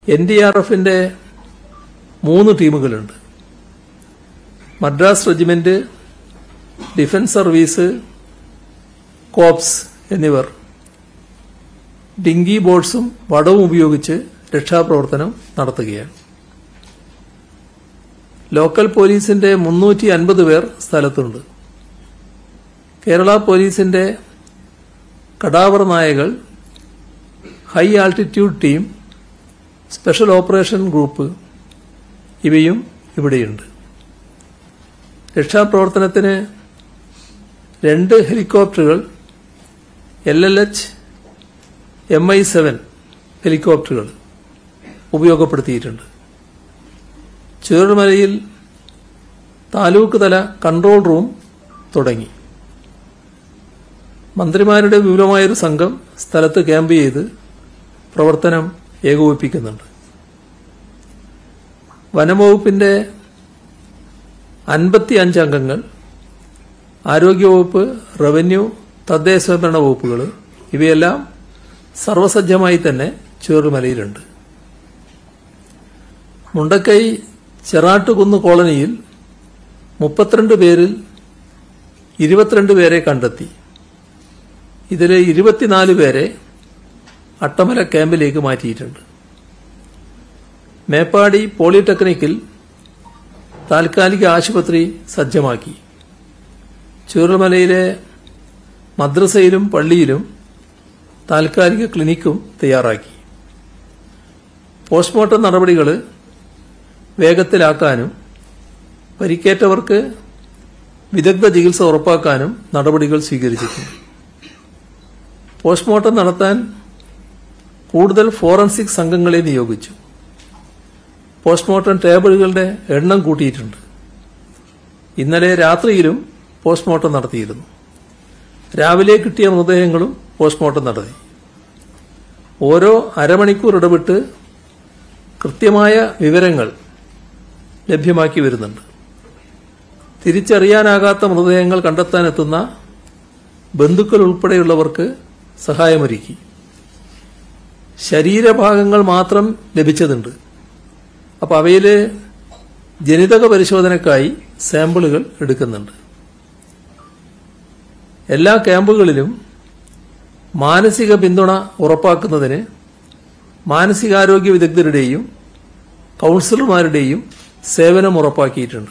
N D R എഫിന്റെ മൂന്ന് ടീമുകളുണ്ട് Madras regiment defence service corps എന്നിവർ ഡിങ്കി ബോട്ട്സും വടവും ഉപയോഗിച്ച് രക്ഷാപ്രവർത്തനം നടത്തുകയാണ് ലോക്കൽ പോലീസിന്റെ മുന്നൂറ്റി അൻപത് പേർ സ്ഥലത്തുണ്ട് കേരള പോലീസിന്റെ കടാവർ നായകൾ high altitude team special operation group ഇവയും ഇവിടെയുണ്ട് രക്ഷാപ്രവർത്തനത്തിന് രണ്ട് ഹെലികോപ്റ്ററുകൾ L L H M I seven ഹെലികോപ്റ്ററുകൾ ഉപയോഗപ്പെടുത്തിയിട്ടുണ്ട് ചുവരുമലയിൽ താലൂക്ക് തല കൺട്രോൾ റൂം തുടങ്ങി മന്ത്രിമാരുടെ വിപുലമായൊരു സംഘം സ്ഥലത്ത് ക്യാമ്പ് ചെയ്ത് പ്രവർത്തനം ഏകോപിപ്പിക്കുന്നുണ്ട് വനംവകുപ്പിന്റെ അൻപത്തി അഞ്ച് അംഗങ്ങൾ ആരോഗ്യവകുപ്പ് റവന്യൂ തദ്ദേശ സ്വയംഭരണ വകുപ്പുകൾ ഇവയെല്ലാം സർവസജ്ജമായി തന്നെ ചുവരുമലയിലുണ്ട് മുണ്ടക്കൈ ചെറാട്ടുകുന്ന് കോളനിയിൽ മുപ്പത്തിരണ്ട് പേരിൽ ഇരുപത്തിരണ്ട് പേരെ കണ്ടെത്തി ഇതിൽ ഇരുപത്തിനാല് പേരെ അട്ടമല ക്യാമ്പിലേക്ക് മാറ്റിയിട്ടുണ്ട് മേപ്പാടി പോളിടെക്നിക്കിൽ താൽക്കാലിക ആശുപത്രി സജ്ജമാക്കി ചൂരൽമലയിലെ മദ്രസയിലും പള്ളിയിലും താൽക്കാലിക ക്ലിനിക്കും തയ്യാറാക്കി പോസ്റ്റ്മോർട്ടം നടപടികൾ വേഗത്തിലാക്കാനും പരിക്കേറ്റവർക്ക് വിദഗ്ധ ചികിത്സ ഉറപ്പാക്കാനും നടപടികൾ സ്വീകരിച്ചിട്ടുണ്ട് പോസ്റ്റ്മോർട്ടം നടത്താൻ കൂടുതൽ ഫോറൻസിക് സംഘങ്ങളെ നിയോഗിച്ചു പോസ്റ്റ്മോർട്ടം ടേബിളുകളുടെ എണ്ണം കൂട്ടിയിട്ടുണ്ട് ഇന്നലെ രാത്രിയിലും പോസ്റ്റ്മോർട്ടം നടത്തിയിരുന്നു രാവിലെ കിട്ടിയ മൃതദേഹങ്ങളും പോസ്റ്റ്മോർട്ടം നടത്തി ഓരോ അരമണിക്കൂർ ഇടവിട്ട് കൃത്യമായ വിവരങ്ങൾ ലഭ്യമാക്കി വരുന്നുണ്ട് തിരിച്ചറിയാനാകാത്ത മൃതദേഹങ്ങൾ കണ്ടെത്താനെത്തുന്ന ബന്ധുക്കൾ ഉൾപ്പെടെയുള്ളവർക്ക് സഹായമൊരുക്കി ശരീരഭാഗങ്ങൾ മാത്രം ലഭിച്ചതുണ്ട് അപ്പോൾ അവയിൽ ജനിതക പരിശോധനയ്ക്കായി സാമ്പിളുകൾ എടുക്കുന്നുണ്ട് എല്ലാ ക്യാമ്പുകളിലും മാനസിക പിന്തുണ ഉറപ്പാക്കുന്നതിന് മാനസികാരോഗ്യ വിദഗ്ധരുടെയും കൗൺസിലർമാരുടെയും സേവനം ഉറപ്പാക്കിയിട്ടുണ്ട്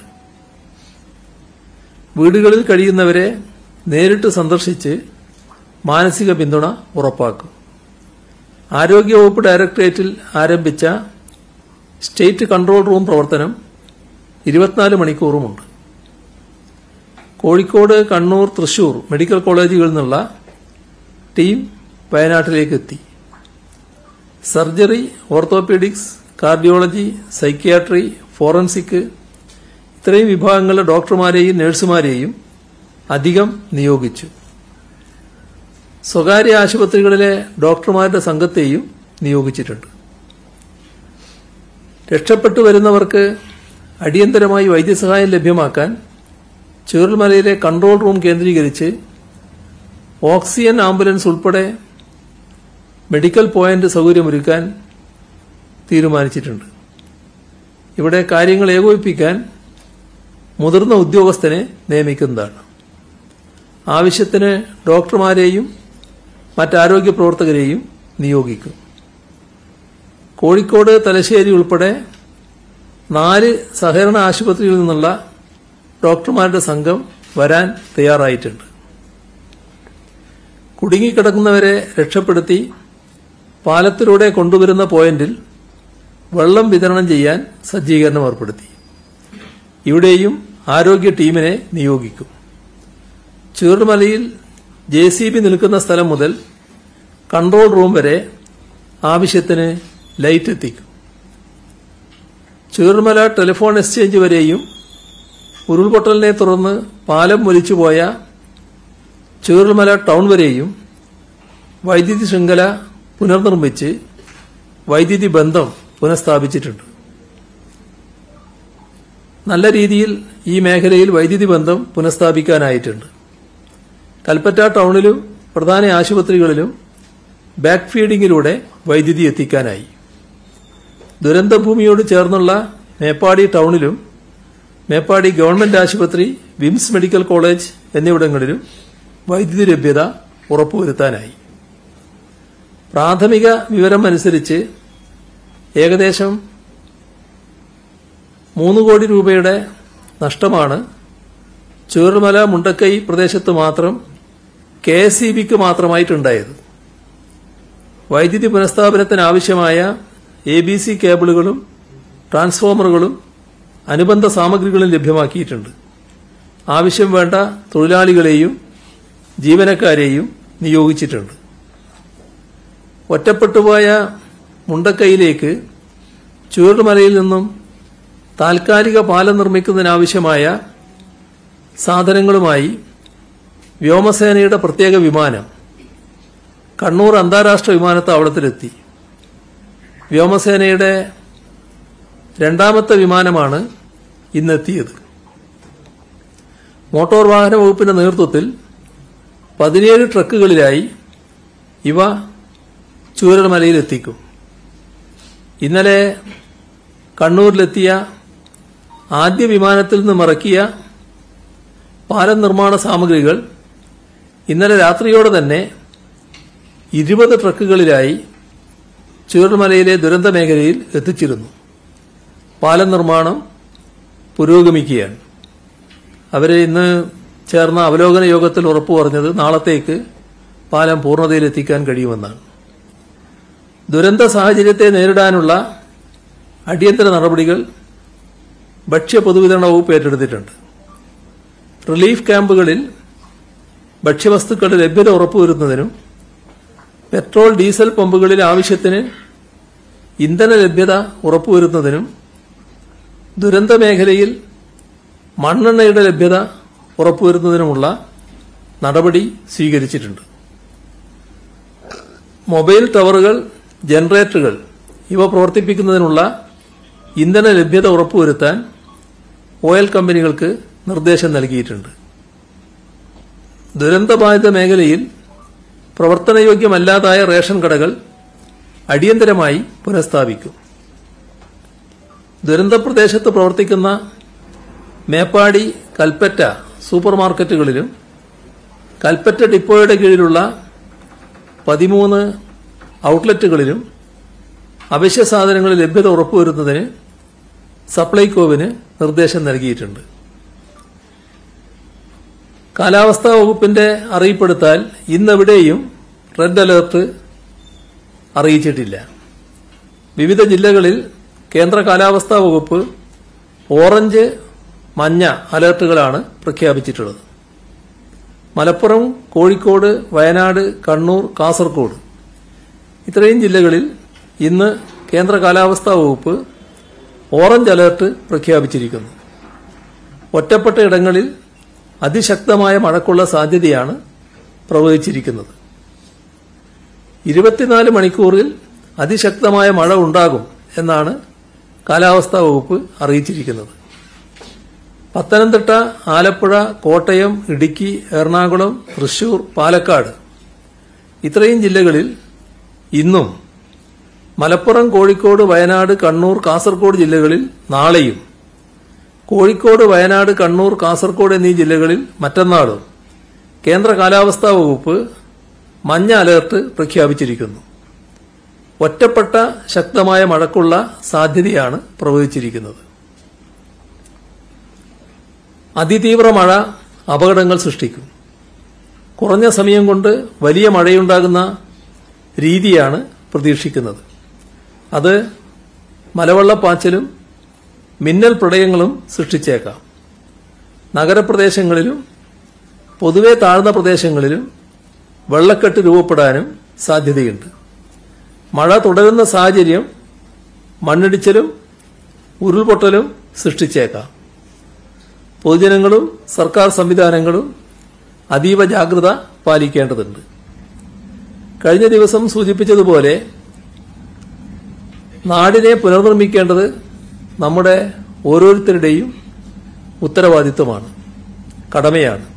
വീടുകളിൽ കഴിയുന്നവരെ നേരിട്ട് സന്ദർശിച്ച് മാനസിക പിന്തുണ ഉറപ്പാക്കും ആരോഗ്യവകുപ്പ് ഡയറക്ടറേറ്റിൽ ആരംഭിച്ച സ്റ്റേറ്റ് കൺട്രോൾ റൂം പ്രവർത്തനം ഇരുപത്തിനാല് മണിക്കൂറുമുണ്ട് കോഴിക്കോട് കണ്ണൂർ തൃശൂർ മെഡിക്കൽ കോളേജുകളിൽ നിന്നുള്ള ടീം വയനാട്ടിലേക്ക് എത്തി surgery orthopaedics cardiology psychiatry forensic ഇത്രയും വിഭാഗങ്ങളിലെ ഡോക്ടർമാരെയും നഴ്സുമാരെയും അധികം നിയോഗിച്ചു സ്വകാര്യ ആശുപത്രികളിലെ ഡോക്ടർമാരുടെ സംഘത്തെയും നിയോഗിച്ചിട്ടുണ്ട് രക്ഷപ്പെട്ടു വരുന്നവർക്ക് അടിയന്തരമായി വൈദ്യസഹായം ലഭ്യമാക്കാൻ ചുരുൾമലയിലെ കൺട്രോൾ റൂം കേന്ദ്രീകരിച്ച് ഓക്സിജൻ ആംബുലൻസ് ഉൾപ്പെടെ മെഡിക്കൽ പോയിന്റ് സൗകര്യമൊരുക്കാൻ തീരുമാനിച്ചിട്ടുണ്ട് ഇവിടെ കാര്യങ്ങൾ ഏകോപിപ്പിക്കാൻ മുതിർന്ന ഉദ്യോഗസ്ഥനെ നിയമിക്കുന്നതാണ് ആവശ്യത്തിന് ഡോക്ടർമാരെയും മറ്റാരോഗ്യ പ്രവർത്തകരെയും നിയോഗിക്കും കോഴിക്കോട് തലശ്ശേരി ഉൾപ്പെടെ നാല് സഹകരണ ആശുപത്രികളിൽ നിന്നുള്ള ഡോക്ടർമാരുടെ സംഘം വരാൻ തയ്യാറായിട്ടുണ്ട് കുടുങ്ങിക്കിടക്കുന്നവരെ രക്ഷപ്പെടുത്തി പാലത്തിലൂടെ കൊണ്ടുവരുന്ന പോയിന്റിൽ വെള്ളം വിതരണം ചെയ്യാൻ സജ്ജീകരണം ഏർപ്പെടുത്തി ഇവിടെയും ആരോഗ്യ ടീമിനെ നിയോഗിക്കും ചുവടുമലയിൽ ജെ സി ബി നിൽക്കുന്ന സ്ഥലം മുതൽ കൺട്രോൾ റൂം വരെ ആവശ്യത്തിന് ലൈറ്റ് എത്തിക്കും ചുവടുമല ടെലിഫോൺ എക്സ്ചേഞ്ച് വരെയും ഉരുൾപൊട്ടലിനെ തുടർന്ന് പാലം ഒലിച്ചുപോയ ചുവടുമല ടൗൺ വരെയും വൈദ്യുതി ശൃംഖല പുനർനിർമ്മിച്ച് വൈദ്യുതി ബന്ധം പുനഃസ്ഥാപിച്ചിട്ടുണ്ട് നല്ല രീതിയിൽ ഈ മേഖലയിൽ വൈദ്യുതി ബന്ധം പുനഃസ്ഥാപിക്കാനായിട്ടുണ്ട് കൽപ്പറ്റ ടൗണിലും പ്രധാന ആശുപത്രികളിലും ബാക്ക് ഫീഡിങ്ങിലൂടെ വൈദ്യുതി എത്തിക്കാനായി ദുരന്തഭൂമിയോട് ചേർന്നുള്ള മേപ്പാടി ടൗണിലും മേപ്പാടി ഗവൺമെന്റ് ആശുപത്രി വിംസ് മെഡിക്കൽ കോളേജ് എന്നിവിടങ്ങളിലും വൈദ്യുതി ലഭ്യത ഉറപ്പുവരുത്താനായി പ്രാഥമിക വിവരം അനുസരിച്ച് ഏകദേശം മൂന്ന് കോടി രൂപയുടെ നഷ്ടമാണ് ചൂരൽമല മുണ്ടക്കൈ പ്രദേശത്ത് മാത്രം കെ എസ് ഇ ബിക്ക് മാത്രമായിട്ടുണ്ടായത് വൈദ്യുതി പുനഃസ്ഥാപനത്തിന് ആവശ്യമായ എ ബി സി കേബിളുകളും ട്രാൻസ്ഫോമറുകളും അനുബന്ധ സാമഗ്രികളും ലഭ്യമാക്കിയിട്ടുണ്ട് ആവശ്യം വേണ്ട തൊഴിലാളികളെയും ജീവനക്കാരെയും നിയോഗിച്ചിട്ടുണ്ട് ഒറ്റപ്പെട്ടുപോയ മുണ്ടക്കൈയിലേക്ക് ചുവടുമലയിൽ നിന്നും താൽക്കാലിക പാലം നിർമ്മിക്കുന്നതിനാവശ്യമായ സാധനങ്ങളുമായി വ്യോമസേനയുടെ പ്രത്യേക വിമാനം കണ്ണൂർ അന്താരാഷ്ട്ര വിമാനത്താവളത്തിലെത്തി വ്യോമസേനയുടെ രണ്ടാമത്തെ വിമാനമാണ് ഇന്നെത്തിയത് മോട്ടോർ വാഹന വകുപ്പിന്റെ നേതൃത്വത്തിൽ പതിനേഴ് ട്രക്കുകളിലായി ഇവ ചൂരൽമലയിലെത്തിക്കും ഇന്നലെ കണ്ണൂരിലെത്തിയ ആദ്യ വിമാനത്തിൽ നിന്നും ഇറക്കിയ പാലം നിർമ്മാണ സാമഗ്രികൾ ഇന്നലെ രാത്രിയോടെ തന്നെ ഇരുപത് ട്രക്കുകളിലായി ചൂരൽമലയിലെ ദുരന്ത മേഖലയിൽ എത്തിച്ചിരുന്നു പാലം നിർമ്മാണം പുരോഗമിക്കുകയാണ് അവരെ ഇന്ന് ചേർന്ന അവലോകന യോഗത്തിൽ ഉറപ്പു പറഞ്ഞത് നാളത്തേക്ക് പാലം പൂർണ്ണതയിലെത്തിക്കാൻ കഴിയുമെന്നാണ് ദുരന്ത സാഹചര്യത്തെ നേരിടാനുള്ള അടിയന്തര നടപടികൾ ഭക്ഷ്യ പൊതുവിതരണ വകുപ്പ് ഏറ്റെടുത്തിട്ടുണ്ട് റിലീഫ് ക്യാമ്പുകളിൽ ഭക്ഷ്യവസ്തുക്കളുടെ ലഭ്യത ഉറപ്പുവരുത്തുന്നതിനും പെട്രോൾ ഡീസൽ പമ്പുകളിൽ ആവശ്യത്തിന് ഇന്ധന ലഭ്യത ഉറപ്പുവരുത്തുന്നതിനും ദുരന്ത മേഖലയിൽ മണ്ണെണ്ണയുടെ ലഭ്യത ഉറപ്പുവരുത്തുന്നതിനുമുള്ള നടപടി സ്വീകരിച്ചിട്ടുണ്ട് മൊബൈൽ ടവറുകൾ ജനറേറ്ററുകൾ ഇവ പ്രവർത്തിപ്പിക്കുന്നതിനുള്ള ഇന്ധന ലഭ്യത ഉറപ്പുവരുത്താൻ ഓയിൽ കമ്പനികൾക്ക് നിർദ്ദേശം നൽകിയിട്ടുണ്ട് ദുരന്തബാധിത മേഖലയിൽ പ്രവർത്തനയോഗ്യമല്ലാതായ റേഷൻ കടകൾ അടിയന്തരമായി പുനഃസ്ഥാപിക്കും ദുരന്ത പ്രദേശത്ത് പ്രവർത്തിക്കുന്ന മേപ്പാടി കൽപ്പറ്റ സൂപ്പർ മാർക്കറ്റുകളിലും കൽപ്പറ്റ ഡിപ്പോയുടെ കീഴിലുള്ള പതിമൂന്ന് ഔട്ട്ലെറ്റുകളിലും അവശ്യ സാധനങ്ങൾ ലഭ്യത ഉറപ്പുവരുത്തുന്നതിന് സപ്ലൈകോവിന് നിർദ്ദേശം നൽകിയിട്ടുണ്ട് കാലാവസ്ഥാ വകുപ്പിന്റെ അറിയിപ്പെടുത്താൽ ഇന്നെവിടെയും റെഡ് അലേർട്ട് അറിയിച്ചിട്ടില്ല വിവിധ ജില്ലകളിൽ കേന്ദ്ര കാലാവസ്ഥാ വകുപ്പ് ഓറഞ്ച് മഞ്ഞ അലേർട്ടുകളാണ് പ്രഖ്യാപിച്ചിട്ടുള്ളത് മലപ്പുറം കോഴിക്കോട് വയനാട് കണ്ണൂർ കാസർഗോഡ് ഇത്രയും ജില്ലകളിൽ ഇന്ന് കേന്ദ്ര കാലാവസ്ഥാ വകുപ്പ് ഓറഞ്ച് അലേർട്ട് പ്രഖ്യാപിച്ചിരിക്കുന്നു ഒറ്റപ്പെട്ട ഇടങ്ങളിൽ അതിശക്തമായ മഴക്കുള്ള സാധ്യതയാണ് പ്രവചിച്ചിരിക്കുന്നത് ഇരുപത്തിനാല് മണിക്കൂറിൽ അതിശക്തമായ മഴ ഉണ്ടാകും എന്നാണ് കാലാവസ്ഥാ വകുപ്പ് അറിയിച്ചിരിക്കുന്നത് പത്തനംതിട്ട ആലപ്പുഴ കോട്ടയം ഇടുക്കി എറണാകുളം തൃശൂർ പാലക്കാട് ഇത്രയും ജില്ലകളിൽ ഇന്നും മലപ്പുറം കോഴിക്കോട് വയനാട് കണ്ണൂർ കാസർഗോഡ് ജില്ലകളിൽ നാളെയും കോഴിക്കോട് വയനാട് കണ്ണൂർ കാസർഗോഡ് എന്നീ ജില്ലകളിൽ മറ്റന്നാളും കേന്ദ്ര കാലാവസ്ഥാ വകുപ്പ് മഞ്ഞ അലേർട്ട് പ്രഖ്യാപിച്ചിരിക്കുന്നു ഒറ്റപ്പെട്ട ശക്തമായ മഴക്കുള്ള സാധ്യതയാണ് പ്രവചിച്ചിരിക്കുന്നത് അതിതീവ്ര മഴ അപകടങ്ങൾ സൃഷ്ടിക്കും കുറഞ്ഞ സമയം കൊണ്ട് വലിയ മഴയുണ്ടാകുന്ന രീതിയാണ് പ്രതീക്ഷിക്കുന്നത് അത് മലവെള്ളപ്പാച്ചിലും മിന്നൽ പ്രളയങ്ങളും സൃഷ്ടിച്ചേക്കാം നഗരപ്രദേശങ്ങളിലും പൊതുവെ താഴ്ന്ന പ്രദേശങ്ങളിലും വെള്ളക്കെട്ട് രൂപപ്പെടാനും സാധ്യതയുണ്ട് മഴ തുടരുന്ന സാഹചര്യം മണ്ണിടിച്ചിലും ഉരുൾപൊട്ടലും സൃഷ്ടിച്ചേക്കാം പൊതുജനങ്ങളും സർക്കാർ സംവിധാനങ്ങളും അതീവ ജാഗ്രത പാലിക്കേണ്ടതുണ്ട് കഴിഞ്ഞ ദിവസം സൂചിപ്പിച്ചതുപോലെ നാടിനെ പുനർനിർമ്മിക്കേണ്ടത് നമ്മുടെ ഓരോരുത്തരുടെയും ഉത്തരവാദിത്വമാണ് കടമയാണ്